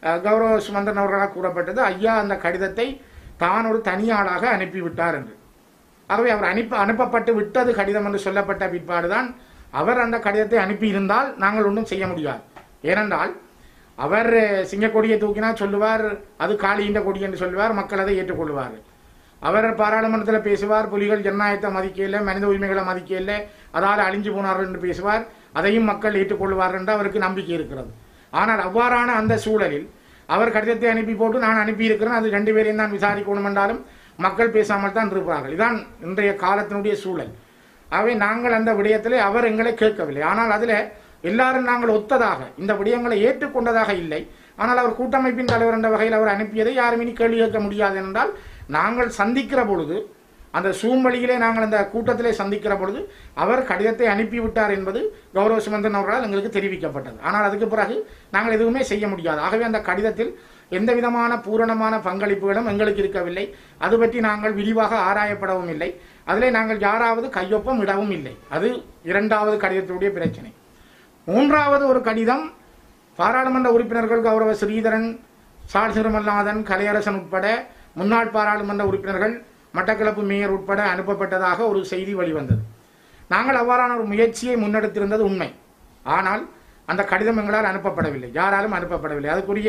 அஹ், கௌரவ சுமந்திரன் அவர்களால் கூறப்பட்டது ஐயா அந்த கடிதத்தை தான் ஒரு தனியாளாக அனுப்பிவிட்டார் என்று ஆகவே அவர் அனுப்ப அனுப்பப்பட்டு விட்டது கடிதம் என்று சொல்லப்பட்ட பிற்பாடுதான் அவர் அந்த கடிதத்தை அனுப்பியிருந்தால் நாங்கள் ஒன்றும் செய்ய முடியாது ஏனென்றால் அவர் அஹ், சிங்கக்கொடியை தூக்கினா சொல்லுவார் அது காளியின் கொடி என்று சொல்லுவார் மக்கள் அதை ஏற்றுக்கொள்வார்கள் அவர் பாராளுமன்றத்தில் பேசுவார் புலிகள் ஜனநாயகத்தை மதிக்கல மனித உரிமைகளை மதிக்கல அதால் அழிஞ்சு போனார்கள் என்று பேசுவார் அதையும் மக்கள் ஏற்றுக்கொள்வார்கள் என்று அவருக்கு நம்பிக்கை இருக்கிறது ஆனால் அவ்வாறான அந்த சூழலில் அவர் கடிதத்தை அனுப்பி போட்டு நான் அனுப்பியிருக்கிறேன் அது ரெண்டு பேரையும் தான் விசாரிக்கணும் என்றாலும் மக்கள் பேசாமல் தான் இருப்பார்கள் இதான் இன்றைய காலத்தினுடைய சூழல் ஆகவே நாங்கள் அந்த விடயத்திலே அவர் எங்களை கேட்கவில்லை ஆனால் அதில் எல்லாரும் நாங்கள் ஒத்ததாக இந்த விடயங்களை ஏற்றுக்கொண்டதாக இல்லை ஆனால் அவர் கூட்டமைப்பின் தலைவர் என்ற வகையில் அவர் அனுப்பியதை யாரும் இனி கேள்வி கேட்க முடியாது என்றால் நாங்கள் சந்திக்கிற பொழுது அந்த சூம் வழியிலே நாங்கள் அந்த கூட்டத்திலே சந்திக்கிற பொழுது அவர் கடிதத்தை அனுப்பிவிட்டார் என்பது கௌரவ சுமந்திரன் அவர்களால் எங்களுக்கு தெரிவிக்கப்பட்டது ஆனால் அதுக்கு பிறகு நாங்கள் எதுவுமே செய்ய முடியாது ஆகவே அந்த கடிதத்தில் எந்த விதமான பூரணமான பங்களிப்புகளும் எங்களுக்கு இருக்கவில்லை அது பற்றி நாங்கள் விரிவாக ஆராயப்படவும் இல்லை அதிலே நாங்கள் யாராவது கையொப்பம் இடவும் இல்லை அது இரண்டாவது கடிதத்தினுடைய பிரச்சனை மூன்றாவது ஒரு கடிதம் பாராளுமன்ற உறுப்பினர்கள் கௌரவ ஸ்ரீதரன் சார் சிறுமல்நாதன் கலையரசன் உட்பட முன்னாள் பாராளுமன்ற உறுப்பினர்கள் மட்டக்களப்பு மேயர் உட்பட அனுப்பப்பட்டதாக ஒரு செய்தி வெளிவந்தது நாங்கள் அவ்வாறான ஒரு முயற்சியை முன்னெடுத்திருந்தது உண்மை ஆனால் அந்த கடிதம் எங்களால் அனுப்பப்படவில்லை யாராலும் அனுப்பப்படவில்லை அதுக்குரிய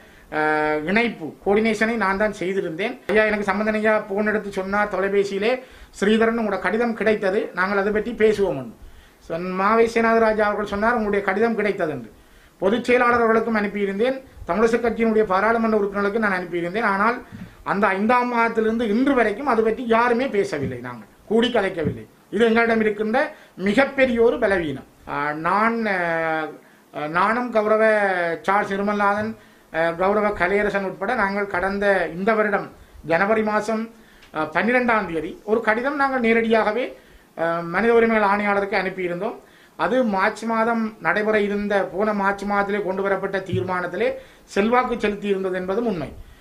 அஹ், இணைப்பு கோஆர்டினேஷனை நான் தான் செய்திருந்தேன் ஐயா எனக்கு சம்பந்தன் ஐயா போன் எடுத்து சொன்னார் தொலைபேசியிலே ஸ்ரீதரன் உங்களோட கடிதம் கிடைத்தது நாங்கள் அதை பற்றி பேசுவோம் என்று. சொன் மாவை சேனாதராஜா அவர்கள் சொன்னார் உங்களுடைய கடிதம் கிடைத்தது என்று பொதுச் செயலாளர் அவர்களுக்கும் அனுப்பியிருந்தேன் தமிழிசை கட்சியினுடைய பாராளுமன்ற உறுப்பினர்களுக்கு நான் அனுப்பியிருந்தேன் ஆனால் அந்த ஐந்தாம் மாதத்திலிருந்து இன்று வரைக்கும் அது பற்றி யாருமே பேசவில்லை நாங்கள் கூடி கலைக்கவில்லை இது எங்களிடம் இருக்கின்ற மிகப்பெரிய ஒரு பலவீனம் ஆஹ் நான் ஆஹ், ஆஹ், நானும் கௌரவ சார் சிறுமல்நாதன் ஆஹ், கௌரவ கலையரசன் உட்பட நாங்கள் கடந்த இந்த வருடம் ஜனவரி மாதம் பன்னிரெண்டாம் தேதி ஒரு கடிதம் நாங்கள் நேரடியாகவே ஆஹ், மனித உரிமைகள் ஆணையாளருக்கு அனுப்பியிருந்தோம் அது மார்ச் மாதம் நடைபெற இருந்த போன மார்ச் மாதத்திலே கொண்டு வரப்பட்ட தீர்மானத்திலே செல்வாக்கு செலுத்தி இருந்தது என்பதும் உண்மை